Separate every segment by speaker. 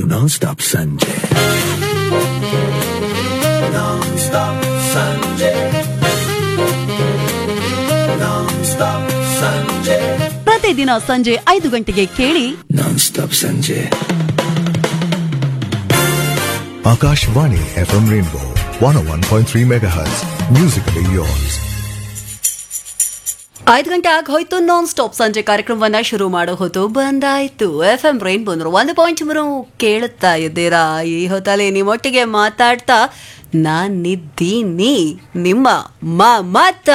Speaker 1: Non-stop Sanjay. Non-stop Sanjay. Non-stop Sanjay.
Speaker 2: ಪ್ರತಿದಿನ ಸಂಜೆ ಐದು ಗಂಟೆಗೆ ಕೇಳಿ
Speaker 1: Non-stop Sanjay.
Speaker 3: Akashvani FM Rainbow 101.3 MHz. Musically yours.
Speaker 2: ಐದು ಗಂಟೆ ಆಗಿ ಹೋಯ್ತು ನಾನ್ ಸ್ಟಾಪ್ ಸಂಜೆ ಕಾರ್ಯಕ್ರಮವನ್ನ ಶುರು ಮಾಡೋ ಹೊತ್ತು ಬಂದಾಯ್ತು ಎಫ್ ಎಂ ರೈನ್ ಬಂದ್ರು ಒಂದು ಪಾಯಿಂಟ್ ಮೂರು ಕೇಳುತ್ತಾ ಇದ್ದೀರಾ ಈ ಹೊತ್ತಲ್ಲಿ ನಿಮ್ಮೊಟ್ಟಿಗೆ ಮಾತಾಡ್ತಾ ನಾನಿದ್ದೀನಿ ನಿಮ್ಮ ಮಮತ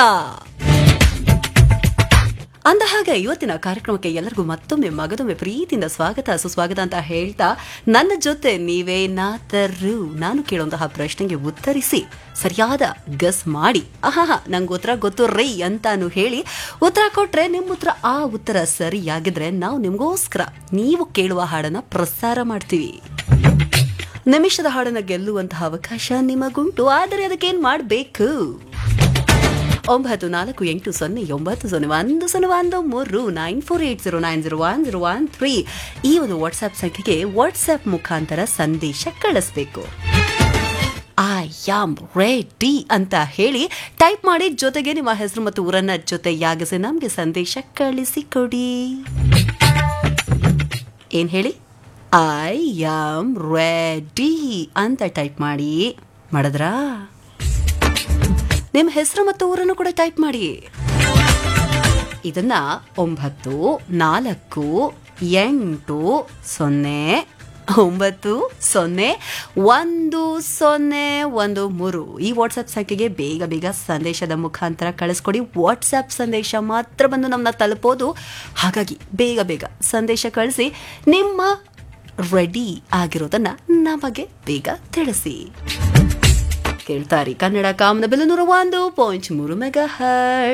Speaker 2: ಅಂದ ಹಾಗೆ ಇವತ್ತಿನ ಕಾರ್ಯಕ್ರಮಕ್ಕೆ ಎಲ್ಲರಿಗೂ ಮತ್ತೊಮ್ಮೆ ಮಗದೊಮ್ಮೆ ಪ್ರೀತಿಯಿಂದ ಸ್ವಾಗತ ಸುಸ್ವಾಗತ ಅಂತ ಹೇಳ್ತಾ ನನ್ನ ಜೊತೆ ನೀವೇನಾದರೂ ನಾನು ಕೇಳುವಂತಹ ಪ್ರಶ್ನೆಗೆ ಉತ್ತರಿಸಿ ಸರಿಯಾದ ಗಸ್ ಮಾಡಿ ಆಹಾ ನಂಗೆ ಉತ್ತರ ಗೊತ್ತು ರೈ ಅಂತಾನು ಹೇಳಿ ಉತ್ತರ ಕೊಟ್ರೆ ನಿಮ್ಮ ಉತ್ತರ ಆ ಉತ್ತರ ಸರಿಯಾಗಿದ್ರೆ ನಾವು ನಿಮಗೋಸ್ಕರ ನೀವು ಕೇಳುವ ಹಾಡನ್ನ ಪ್ರಸಾರ ಮಾಡ್ತೀವಿ ನಿಮಿಷದ ಹಾಡನ್ನ ಗೆಲ್ಲುವಂತಹ ಅವಕಾಶ ನಿಮಗುಂಟು ಆದರೆ ಅದಕ್ಕೇನ್ ಮಾಡಬೇಕು ಒಂಬತ್ತು ನಾಲ್ಕು ಎಂಟು ಸೊನ್ನೆ ಒಂಬತ್ತು ಸೊನ್ನೆ ಒಂದು ಸೊನ್ನೆ ಒಂದು ಮೂರು nine four eight zero nine zero one zero one three ಈ ಒಂದು ವಾಟ್ಸ್ಆಪ್ ಸಂಖ್ಯೆಗೆ ವಾಟ್ಸ್ಆಪ್ ಮುಖಾಂತರ ಸಂದೇಶ ಕಳಿಸ್ಬೇಕು ಐ ಆಮ್ ರೆಡಿ ಅಂತ ಹೇಳಿ ಟೈಪ್ ಮಾಡಿ ಜೊತೆಗೆ ನಿಮ್ಮ ಹೆಸರು ಮತ್ತು ಊರನ್ನ ಜೊತೆಯಾಗಿಸಿ ನಮಗೆ ಸಂದೇಶ ಕಳಿಸಿ ಕೊಡಿ ಏನ್ ಹೇಳಿ ಐ ಆಮ್ ರೆಡಿ ಅಂತ ಟೈಪ್ ಮಾಡಿ ಮಾಡಿದ್ರಾ ನಿಮ್ಮ ಹೆಸರು ಮತ್ತು ಊರನ್ನು ಕೂಡ ಟೈಪ್ ಮಾಡಿ ಇದನ್ನ ಒಂಬತ್ತು ನಾಲ್ಕು ಎಂಟು ಸೊನ್ನೆ ಒಂಬತ್ತು ಸೊನ್ನೆ ಒಂದು ಸೊನ್ನೆ ಒಂದು ಮೂರು ಈ ವಾಟ್ಸಪ್ ಸಂಖ್ಯೆಗೆ ಬೇಗ ಬೇಗ ಸಂದೇಶದ ಮುಖಾಂತರ ಕಳಿಸ್ಕೊಡಿ ವಾಟ್ಸಪ್ ಸಂದೇಶ ಮಾತ್ರ ಬಂದು ನಮ್ಮನ್ನ ತಲುಪೋದು ಹಾಗಾಗಿ ಬೇಗ ಬೇಗ ಸಂದೇಶ ಕಳಿಸಿ ನಿಮ್ಮ ರೆಡಿ ಆಗಿರೋದನ್ನ ನಮಗೆ ಬೇಗ ತಿಳಿಸಿ ಕೇಳ್ತಾರಿ ಕನ್ನಡ ಕಾಮನ ಬೆಲೆ ನೂರ ಒಂದು ಪಾಯಿಂಟ್ ಮೂರು ಮೆಗಾ